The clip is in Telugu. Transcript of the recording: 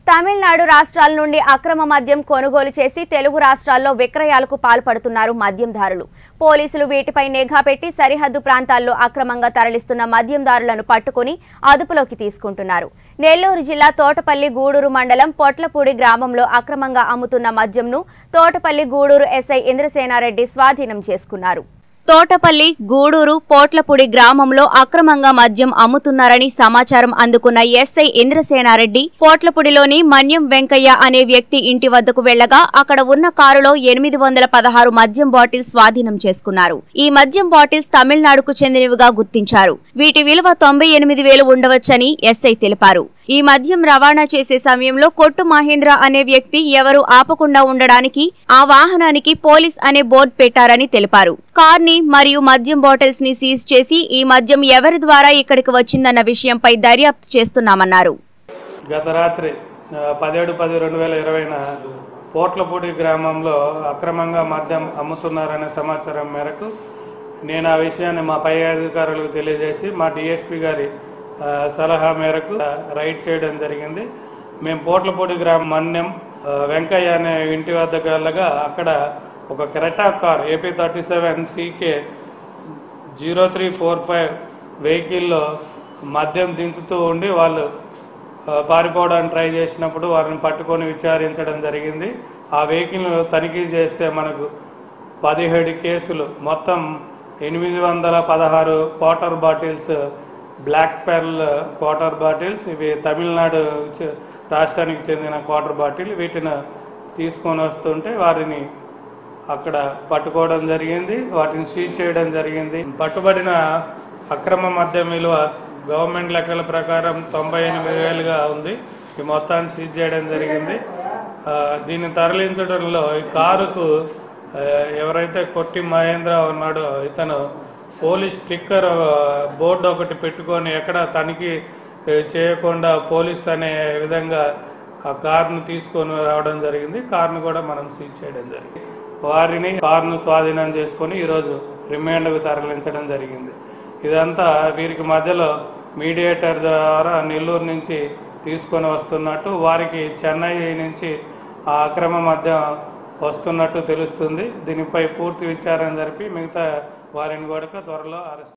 తమిళనాడు రాష్ట్రాల నుండి అక్రమ మద్యం కొనుగోలు చేసి తెలుగు రాష్ట్రాల్లో విక్రయాలకు పాల్పడుతున్నారు మద్యందారులు పోలీసులు వీటిపై నిఘా పెట్టి సరిహద్దు ప్రాంతాల్లో అక్రమంగా తరలిస్తున్న మద్యందారులను పట్టుకుని అదుపులోకి తీసుకుంటున్నారు నెల్లూరు జిల్లా తోటపల్లి గూడూరు మండలం పొట్లపూడి గ్రామంలో అక్రమంగా అమ్ముతున్న మద్యంను తోటపల్లి గూడూరు ఎస్ఐ ఇంద్రసేనారెడ్డి స్వాధీనం చేసుకున్నారు తోటపల్లి గూడూరు పోట్లపూడి గ్రామంలో అక్రమంగా మద్యం అమ్ముతున్నారని సమాచారం అందుకున్న ఎస్ఐ ఇంద్రసేనారెడ్డి పోట్లపూడిలోని మన్యం వెంకయ్య అనే వ్యక్తి ఇంటి వద్దకు వెళ్లగా అక్కడ ఉన్న కారులో ఎనిమిది వందల పదహారు మద్యం బాటిల్స్ స్వాధీనం చేసుకున్నారు ఈ మద్యం బాటిల్స్ తమిళనాడుకు చెందినవిగా గుర్తించారు వీటి విలువ తొంభై ఎనిమిది వేలు ఉండవచ్చని ఎస్ఐ తెలిపారు ఈ మద్యం రవాణా చేసే సమయంలో కొట్టు మహేంద్ర అనే వ్యక్తి ఎవరు ఆపకుండా ఉండడానికి ఆ వాహనానికి పోలీస్ అనే బోర్డు పెట్టారని తెలిపారు కార్ ని మరియు మద్యం బాటిల్స్ ని సీజ్ చేసి ఈ మద్యం ఎవరి ద్వారా ఇక్కడికి వచ్చిందన్న విషయంపై దర్యాప్తు చేస్తున్నామన్నారు గత రాత్రి ఆ, పదిహేడు పది రెండు వేల ఇరవైన పోట్లపూడి గ్రామంలో అక్రమంగా మద్యం అమ్ముతున్నారనే సమాచారం మేరకు నేను ఆ విషయాన్ని మా పై అధికారులకు తెలియజేసి మా డిఎస్పి గారి ఆ, సలహా మేరకు ఆ, రైడ్ చేయడం జరిగింది మేము పోట్లపూడి గ్రామం మన్యం ఆ, వెంకయ్య అనే ఇంటి వద్దకు వెళ్ళగా అక్కడ ఒక Creta car AP thirty seven CK zero three four five వెహికల్లో మద్యం దించుతూ ఉండి వాళ్ళు ఆ, పారిపోవడానికి ట్రై చేసినప్పుడు వారిని పట్టుకొని విచారించడం జరిగింది ఆ వెహికల్ తనిఖీ చేస్తే మనకు పదిహేడు కేసులు మొత్తం ఎనిమిది వందల పదహారు quarter bottles Black Pearl quarter bottles ఇవి తమిళనాడు చ- రాష్ట్రానికి చెందిన క్వార్టర్ బాటిల్ వీటిని తీసుకొని వస్తుంటే వారిని అక్కడ పట్టుకోవడం జరిగింది వాటిని సీజ్ చేయడం జరిగింది పట్టుబడిన అక్రమ మద్యం విలువ గవర్నమెంట్ లెక్కల ప్రకారం తొంభై ఎనిమిది వేలుగా ఉంది ఈ మొత్తాన్ని సీజ్ చేయడం జరిగింది ఆ, దీన్ని తరలించడంలో ఈ కారుకు ఆ, ఎవరైతే కొట్టి మహేంద్ర ఉన్నాడో ఇతను పోలీస్ స్టిక్కర్ ఆ, బోర్డు ఒకటి పెట్టుకొని ఎక్కడ తనిఖీ ఆ, చేయకుండా పోలీస్ అనే విధంగా ఆ కార్ను తీసుకొని రావడం జరిగింది కార్ను కూడా మనం సీజ్ చేయడం జరిగింది వారిని కార్ను స్వాధీనం చేసుకొని ఈరోజు రిమాండ్కు తరలించడం జరిగింది ఇదంతా వీరికి మధ్యలో మీడియేటర్ ద్వారా నెల్లూరు నుంచి తీసుకొని వస్తున్నట్టు వారికి చెన్నై నుంచి ఆ అక్రమ మద్యం వస్తున్నట్టు తెలుస్తుంది దీనిపై పూర్తి విచారణ జరిపి మిగతా వారిని కూడా త్వరలో అరెస్ట్